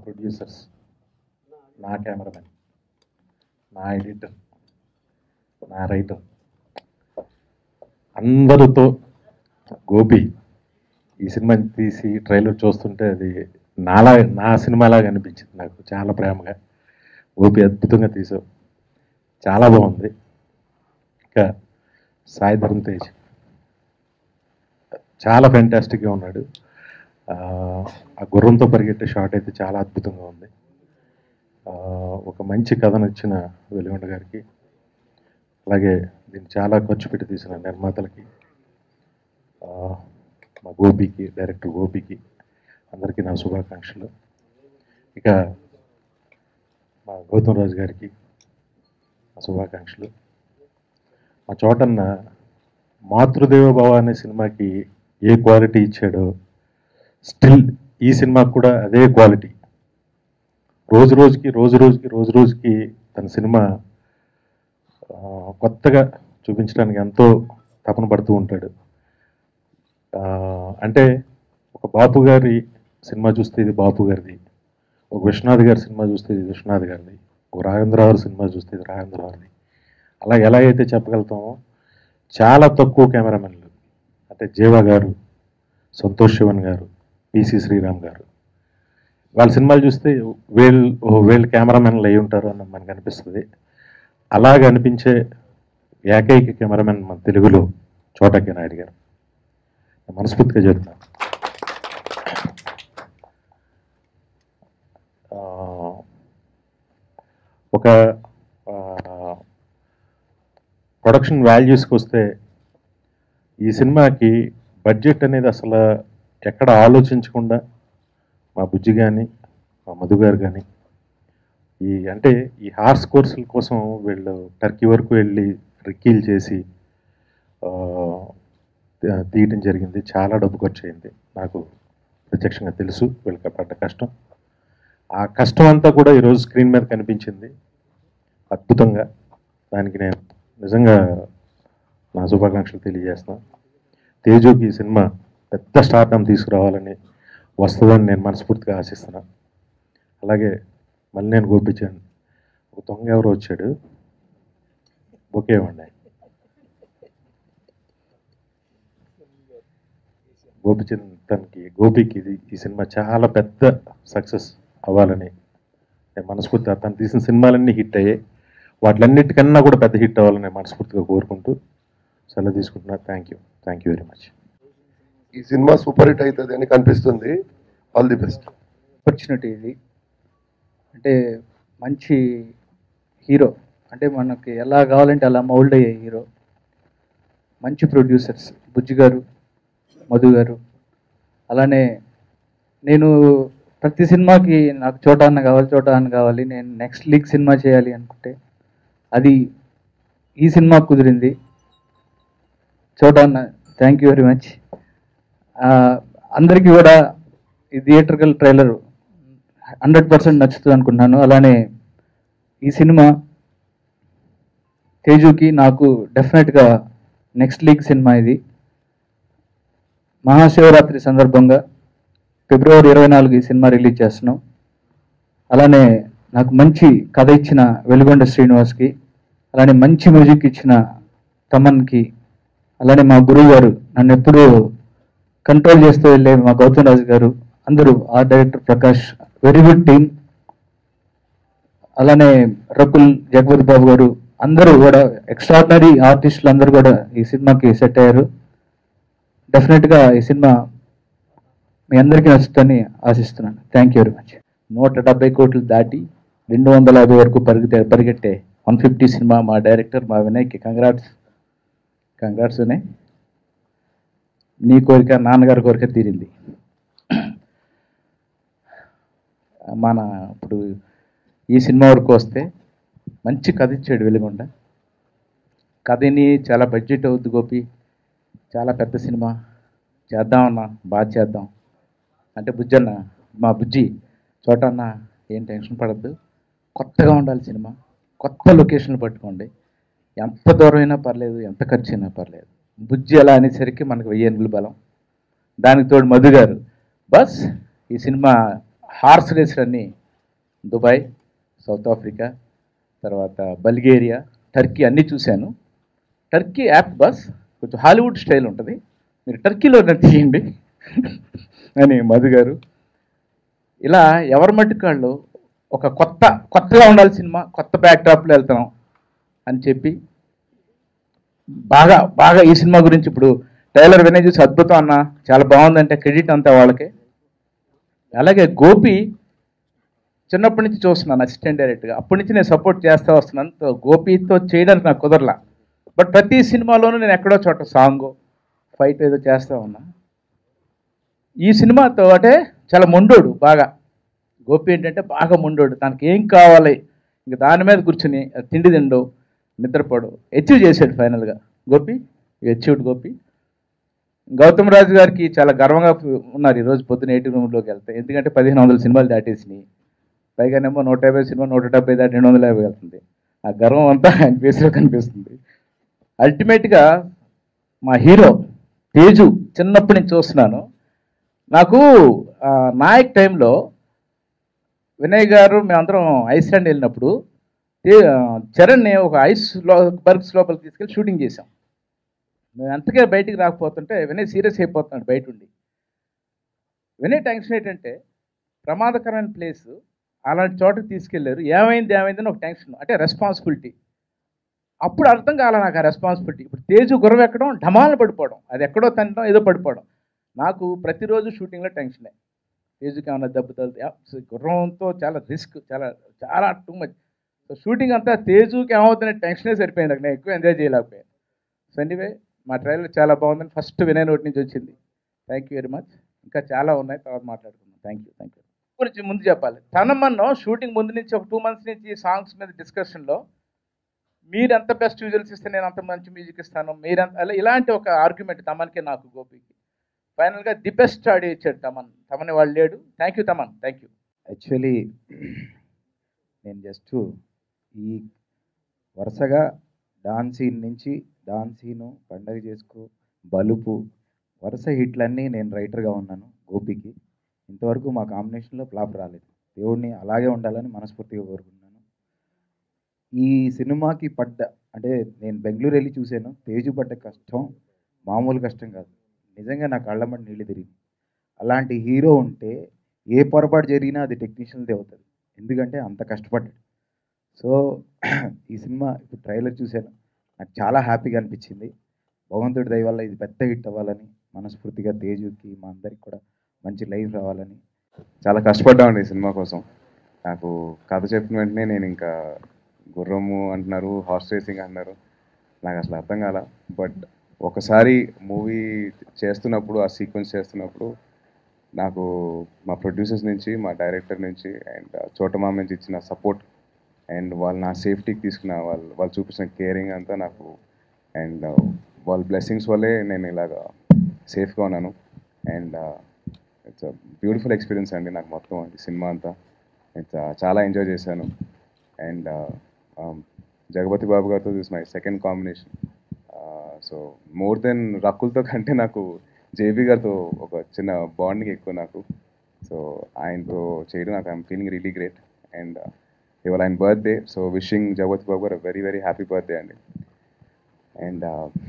producers నా cameraman నా editor నా రైటర్ అందరితో గోపి ఈ సినిమా తీసి ట్రైలర్ చూస్తుంటే అది నాలా నా సినిమాలాగా అనిపించింది నాకు చాలా ప్రేమగా గోపి అద్భుతంగా తీసావు చాలా బాగుంది ఇంకా సాయి ధరమ్ తేజ్ చాలా ఫెంటాస్టిక్గా ఉన్నాడు ఆ, ఆ గుర్రంతో పరిగెట్టే షాట్ అయితే చాలా అద్భుతంగా ఉంది ఆ, ఒక మంచి కథ నచ్చిన వెలుగొండ గారికి అలాగే దీన్ని చాలా ఖర్చు పెట్టి తీసిన నిర్మాతలకి ఆ, మా గోపికి డైరెక్టర్ గోపికి అందరికీ నా శుభాకాంక్షలు ఇక మా గౌతమ్ రాజు గారికి నా శుభాకాంక్షలు మా చోటన్న మాతృదేవ భవ అనే సినిమాకి ఏ క్వాలిటీ ఇచ్చాడో స్టిల్ ఈ సినిమాకి కూడా అదే క్వాలిటీ రోజు రోజుకి రోజు రోజుకి రోజు రోజుకి తన సినిమా ఆ, కొత్తగా చూపించడానికి ఎంతో తపన పడుతూ ఉంటాడు ఆ, అంటే ఒక బాపు గారి సినిమా చూస్తే ఇది బాపు గారిది ఒక విశ్వనాథ్ గారి సినిమా చూస్తే ఇది విశ్వనాథ్ గారిది ఒక రాజేంద్రరావు సినిమా చూస్తే ఇది రాజేంద్రరావుది అలా ఎలా అయితే చెప్పగలుగుతామో చాలా తక్కువ కెమెరామెన్లు అంటే జీవా గారు సంతోష్ శివన్ గారు పిసి శ్రీరామ్ గారు వాళ్ళ సినిమాలు చూస్తే వీళ్ళు ఓ వీళ్ళు కెమెరామెన్లు అయి ఉంటారు అని మనకు అనిపిస్తుంది అలాగ అనిపించే ఏకైక కెమెరామెన్ మన తెలుగులో చోటకి నాయుడు గారు నేను మనస్ఫూర్తిగా చెప్తున్నాను ఆ, ఒక ప్రొడక్షన్ వాల్యూస్కి వస్తే ఈ సినిమాకి బడ్జెట్ అనేది అసలు ఎక్కడ ఆలోచించకుండా మా బుజ్జి కానీ మా మధు గారు కానీ ఈ అంటే ఈ హార్స్ కోర్సుల కోసం వీళ్ళు టర్కీ వరకు వెళ్ళి రిక్కీలు చేసి ఆ, తీ- తీయటం జరిగింది చాలా డబ్బు ఖర్చు అయింది నాకు ప్రత్యక్షంగా తెలుసు వీళ్ళకి పడ్డ కష్టం ఆ కష్టం అంతా కూడా ఈరోజు స్క్రీన్ మీద కనిపించింది అద్భుతంగా దానికి నేను నిజంగా నా శుభాకాంక్షలు తెలియజేస్తున్నాను తేజుకి ఈ సినిమా పెద్ద స్టార్టం తీసుకురావాలని వస్తుందని నేను మనస్ఫూర్తిగా ఆశిస్తున్నాను అలాగే మళ్ళీ నేను గోపించాను ఒక దొంగ ఎవరో వచ్చాడు ఒకే ఇవ్వండి గోపిచంద్ తనకి గోపికి ఇది ఈ సినిమా చాలా పెద్ద సక్సెస్ అవ్వాలని నేను మనస్ఫూర్తిగా తను తీసిన సినిమాలన్నీ హిట్ అయ్యాయి వాటిలన్నిటికన్నా కూడా పెద్ద హిట్ అవ్వాలని నేను మనస్ఫూర్తిగా కోరుకుంటూ సెలవు తీసుకుంటున్నా thank you thank you very much ఈ సినిమా సూపర్ హిట్ అవుతుంది అని కనిపిస్తుంది ఆల్ ది బెస్ట్ ఆపర్చునిటీ ఇది అంటే మంచి హీరో అంటే మనకి ఎలా కావాలంటే అలా మౌల్డ్ అయ్యే హీరో మంచి ప్రొడ్యూసర్స్ బుజ్జి గారు మధు గారు అలానే నేను ప్రతి సినిమాకి నాకు చోట అన్న కావాలి చోట అన్న కావాలి నేను నెక్స్ట్ లీగ్ సినిమా చేయాలి అనుకుంటే అది ఈ సినిమా కుదిరింది చోట అన్న థ్యాంక్ యూ వెరీ మచ్ అందరికీ కూడా ఈ థియేటర్కల్ ట్రైలర్ హండ్రెడ్ పర్సెంట్ నచ్చుతుంది అనుకుంటున్నాను అలానే ఈ సినిమా తేజుకి నాకు డెఫినెట్గా నెక్స్ట్ లీగ్ సినిమా ఇది మహాశివరాత్రి సందర్భంగా ఫిబ్రవరి ఇరవై నాలుగు ఈ సినిమా రిలీజ్ చేస్తున్నాం అలానే నాకు మంచి కథ ఇచ్చిన వెలుగొండ శ్రీనివాస్కి అలానే మంచి మ్యూజిక్ ఇచ్చిన తమన్కి అలానే మా గురువు గారు నన్ను ఎప్పుడూ కంట్రోల్ చేస్తూ వెళ్ళే మా గౌతమ్ రాజు గారు అందరూ art director Prakash very good team అలానే రకుల్ జగపతి బాబు గారు అందరూ కూడా ఎక్స్ట్రాడినరీ ఆర్టిస్టులు అందరూ కూడా ఈ సినిమాకి సెట్ అయ్యారు డెఫినెట్గా ఈ సినిమా మీ అందరికీ నచ్చుతుందని ఆశిస్తున్నాను థ్యాంక్ యూ వెరీ మచ్ నూట డెబ్బై కోట్లు దాటి రెండు వందల యాభై వరకు పరిగెత్తే పరిగెట్టే వన్ ఫిఫ్టీ సినిమా మా డైరెక్టర్ మా వినయ్కి కంగ్రాట్స్ కంగ్రాట్స్ వినయ్ నీ కోరిక నాన్నగారి కోరిక తీరింది మన ఇప్పుడు ఈ సినిమా వరకు వస్తే మంచి కథ ఇచ్చాడు వెలుగొండ కథని చాలా బడ్జెట్ అవుద్ది గోపి చాలా పెద్ద సినిమా చేద్దామన్నా బాగా చేద్దాం అంటే బుజ్జన్న మా బుజ్జి చోటన్న ఏం టెన్షన్ పడద్దు కొత్తగా ఉండాలి సినిమా కొత్త లొకేషన్లు పట్టుకోండి ఎంత దూరం అయినా పర్లేదు ఎంత ఖర్చు అయినా పర్లేదు బుజ్జి అలా అనేసరికి మనకు వెయ్యి ఎనిమిది బలం దానికి తోడు మధు గారు బస్ ఈ సినిమా హార్స్ రేసులన్నీ దుబాయ్ సౌత్ ఆఫ్రికా తర్వాత బల్గేరియా టర్కీ అన్నీ చూశాను టర్కీ యాప్ బస్ కొంచెం హాలీవుడ్ స్టైల్ ఉంటుంది మీరు టర్కీలో నన్ను తీయండి అని మధు గారు ఇలా ఎవరి మట్టుకాళ్ళు ఒక కొత్త కొత్తగా ఉండాలి సినిమా కొత్త బ్యాక్డ్రాప్లో వెళ్తున్నాం అని చెప్పి బాగా బాగా ఈ సినిమా గురించి ఇప్పుడు టైలర్ వినయ్ చూసి అద్భుతం అన్న చాలా బాగుందంటే క్రెడిట్ అంతా వాళ్ళకే అలాగే గోపి చిన్నప్పటి నుంచి చూస్తున్నాను అసిస్టెంట్ డైరెక్ట్గా అప్పటి నుంచి నేను సపోర్ట్ చేస్తూ వస్తున్నాను సో గోపితో చేయడానికి నాకు కుదరలా బట్ ప్రతి సినిమాలోనూ నేను ఎక్కడో చోట సాంగ్ ఫైట్ ఏదో చేస్తూ ఉన్నా ఈ సినిమాతో అంటే చాలా మొండోడు బాగా గోపి ఏంటంటే బాగా మొండోడు తనకి ఏం కావాలి ఇంక దాని మీద కూర్చుని తిండి తిండు నిద్రపోడు అచీవ్ చేశాడు ఫైనల్గా గోపి అచీవ్డ్ గోపి గౌతమ్ రాజు గారికి చాలా గర్వంగా ఫీ- ఉన్నారు ఈరోజు పొద్దున ఎయిటీ రూమ్లోకి వెళ్తే ఎందుకంటే పదిహేను వందల సినిమాలు దాటేసినాయి పైగానేమో నూట యాభై సినిమా నూట డెబ్బై దాటి రెండు వందల యాభై వెళ్తుంది ఆ గర్వం అంతా ఆయన ఫేస్లో కనిపిస్తుంది అల్టిమేట్గా మా హీరో తేజు చిన్నప్పటి నుంచి చూస్తున్నాను నాకు ఆ, నాయక్ టైంలో వినయ్ గారు మేమందరం ఐస్లాండ్ వెళ్ళినప్పుడు తే- ఆ, చరణ్ని ఒక ఐస్ లో బర్గ్స్ లోపలికి తీసుకెళ్ళి షూటింగ్ చేసాం మేము ఎంతగా బయటికి రాకపోతుంటే వినయ్ సీరియస్ అయిపోతున్నాడు బయట ఉండి వినయ్ టెన్షన్ ఏంటంటే ప్రమాదకరమైన ప్లేస్ అలాంటి చోటకి తీసుకెళ్లారు ఏమైంది ఏమైందని ఒక టెన్షన్ అంటే రెస్పాన్సిబిలిటీ అప్పుడు అర్థం కాల నాకు ఆ రెస్పాన్సిబిలిటీ ఇప్పుడు తేజు గుర్రం ఎక్కడం ఢమాలను పడిపోవడం అది ఎక్కడో తినడం ఏదో పడిపోవడం నాకు ప్రతిరోజు షూటింగ్లో టెన్షనే తేజుకి ఏమైనా దెబ్బ తగిలితే ఆ, సో గుర్రంతో చాలా రిస్క్ చాలా చాలా టూ మచ్ సో షూటింగ్ అంతా తేజుకి ఏమవుతుందనే టెన్షనే సరిపోయింది నాకు నేను ఎక్కువ ఎంజాయ్ చేయలేకపోయాను సో ఎనీవే మా ట్రైలర్ చాలా బాగుందని ఫస్ట్ వినయ్ నోటి నుంచి వచ్చింది థ్యాంక్ యూ వెరీ మచ్ ఇంకా చాలా ఉన్నాయి తర్వాత మాట్లాడుకుందాం థ్యాంక్ యూ థ్యాంక్ యూ గురించి ముందు చెప్పాలి తనమన్ను షూటింగ్ ముందు నుంచి ఒక టూ మంత్స్ నుంచి సాంగ్స్ మీద డిస్కషన్లో మీరు ఎంత బెస్ట్ విజువల్స్ ఇస్తే నేను అంత మంచి మ్యూజిక్ ఇస్తాను మీరంత అలా ఇలాంటి ఒక ఆర్గ్యుమెంట్ తమన్కి నాకు గోపికి ఫైనల్గా ది బెస్ట్ ఆడియో ఇచ్చాడు తమన్ తమన్ వాళ్ళు లేడు thank you Thaman thank you actually నేను జస్ట్ ఈ వరుసగా డాన్స్ సీన్ నుంచి డాన్స్ సీను పండగ చేసుకో బలుపు వరుస హిట్లన్నీ నేను రైటర్గా ఉన్నాను గోపికి ఇంతవరకు మా కాంబినేషన్లో ఫ్లాప్ రాలేదు దేవుడిని అలాగే ఉండాలని మనస్ఫూర్తిగా కోరుకుంటున్నాను ఈ సినిమాకి పడ్డ అంటే నేను బెంగళూరు వెళ్ళి చూశాను తేజు పడ్డ కష్టం మామూలు కష్టం కాదు నిజంగా నా కళ్ళమ్మడి నీళ్ళు తిరిగి అలాంటి హీరో ఉంటే ఏ పొరపాటు జరిగినా అది టెక్నీషియన్దే అవుతుంది ఎందుకంటే అంత కష్టపడ్డాడు సో ఈ సినిమా ఇప్పుడు ట్రైలర్ చూశాను నాకు చాలా హ్యాపీగా అనిపించింది భగవంతుడి దయ వల్ల ఇది పెద్ద హిట్ అవ్వాలని మనస్ఫూర్తిగా తేజుకి మా అందరికి కూడా మంచి లైఫ్ రావాలని చాలా కష్టపడ్డామండి ఈ సినిమా కోసం నాకు కథ చెప్పిన వెంటనే నేను ఇంకా గుర్రము అంటున్నారు హార్స్ రేసింగ్ అంటున్నారు నాకు అసలు అర్థం కాల బట్ ఒకసారి మూవీ చేస్తున్నప్పుడు ఆ సీక్వెన్స్ చేస్తున్నప్పుడు నాకు మా ప్రొడ్యూసర్స్ నుంచి మా డైరెక్టర్ నుంచి అండ్ చోటమామ నుంచి ఇచ్చిన సపోర్ట్ అండ్ వాళ్ళు నా సేఫ్టీకి తీసుకున్న వాళ్ళు వాళ్ళు చూపించిన కేరింగ్ అంతా నాకు అండ్ వాళ్ళ బ్లెస్సింగ్స్ వల్లే నేను ఇలాగా సేఫ్గా ఉన్నాను అండ్ ఇట్స్ బ్యూటిఫుల్ ఎక్స్పీరియన్స్ అండి నాకు మొత్తం ఈ సినిమా అంతా ఇట్స్ చాలా ఎంజాయ్ చేశాను అండ్ జగపతి బాబు గారితో this my second combination so more then రకుల్తో కంటే నాకు జేబీ గారితో ఒక చిన్న బాండింగ్ ఎక్కువ నాకు సో ఆయనతో చేయడం నాకు I'm feeling really great and ఇవాళ ఆయన birthday so wishing Jagapathi Babu గారు వెరీ వెరీ హ్యాపీ బర్త్డే అండి అండ్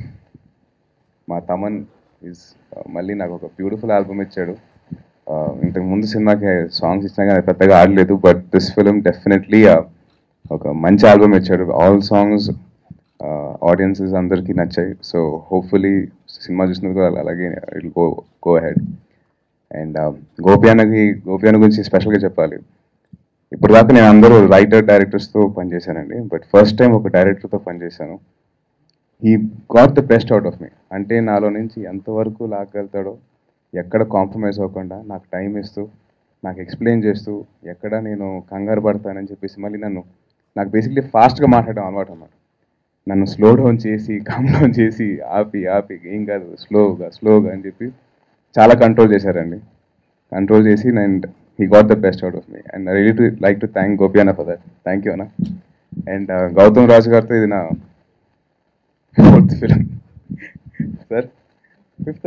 మా తమన్ ఈజ్ మళ్ళీ నాకు ఒక బ్యూటిఫుల్ ఆల్బమ్ ఇచ్చాడు Uh, ఇంతకు ముందు సినిమాకి సాంగ్స్ ఇచ్చినా కానీ పెద్దగా ఆడలేదు బట్ దిస్ ఫిలిం డెఫినెట్లీ ఒక మంచి ఆల్బమ్ ఇచ్చాడు ఆల్ సాంగ్స్ ఆడియన్సెస్ అందరికీ నచ్చాయి సో హోప్ఫుల్లీ సినిమా చూసినది కూడా అలాగే it go go head and గోపియానకి గోపియాన గురించి స్పెషల్గా చెప్పాలి ఇప్పుడు దాకా నేను అందరూ రైటర్ డైరెక్టర్స్తో పనిచేశానండి బట్ ఫస్ట్ టైం ఒక డైరెక్టర్తో పనిచేశాను ఈ got the best out of me అంటే నాలో నుంచి ఎంతవరకు లాగలుగుతాడో ఎక్కడ కాంప్రమైజ్ అవ్వకుండా నాకు టైం ఇస్తూ నాకు ఎక్స్ప్లెయిన్ చేస్తూ ఎక్కడ నేను కంగారు పడతానని చెప్పేసి మళ్ళీ నన్ను నాకు బేసిక్లీ ఫాస్ట్గా మాట్లాడడం అలవాటు అన్నమాట నన్ను స్లో డౌన్ చేసి కమ్ డౌన్ చేసి ఆపి ఆపి ఏం కాదు స్లోగా స్లోగా అని చెప్పి చాలా కంట్రోల్ చేశారండి కంట్రోల్ చేసి and he got the best out of me and I really to like to thank Gopi అన్న ఫర్ దట్ థ్యాంక్ యూ అన్న అండ్ గౌతమ్ రాజు గారితో ఇది నా fourth film sir fifth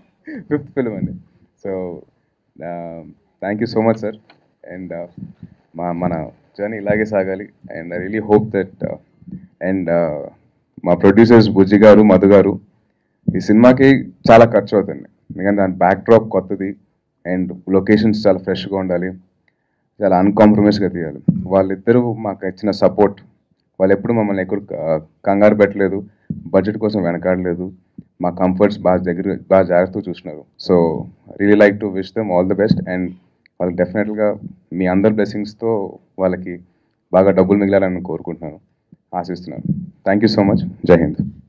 fifth film అండి so thank you so much sir and మా మన journey ఇలాగే సాగాలి and I really hope that and మా ప్రొడ్యూసర్స్ బుజ్జి గారు మధు గారు ఈ సినిమాకి చాలా ఖర్చు అవుతుంది ఎందుకంటే దాని బ్యాక్ డ్రాప్ కొత్తది అండ్ లొకేషన్స్ చాలా ఫ్రెష్గా ఉండాలి చాలా అన్కాంప్రమైజ్గా తీయాలి వాళ్ళిద్దరూ మాకు ఇచ్చిన సపోర్ట్ వాళ్ళు ఎప్పుడు మమ్మల్ని ఎక్కువ క- కంగారు పెట్టలేదు బడ్జెట్ కోసం వెనకాడలేదు మా కంఫర్ట్స్ బాగా దగ్గర బాగా జాగ్రత్తగా చూసినారు so really like to wish them all the best and వాళ్ళకి డెఫినెట్గా మీ అందరి బ్లెస్సింగ్స్తో వాళ్ళకి బాగా డబ్బులు మిగిలాలని కోరుకుంటున్నాను ఆశిస్తున్నాను థ్యాంక్ యూ సో మచ్ జై హింద్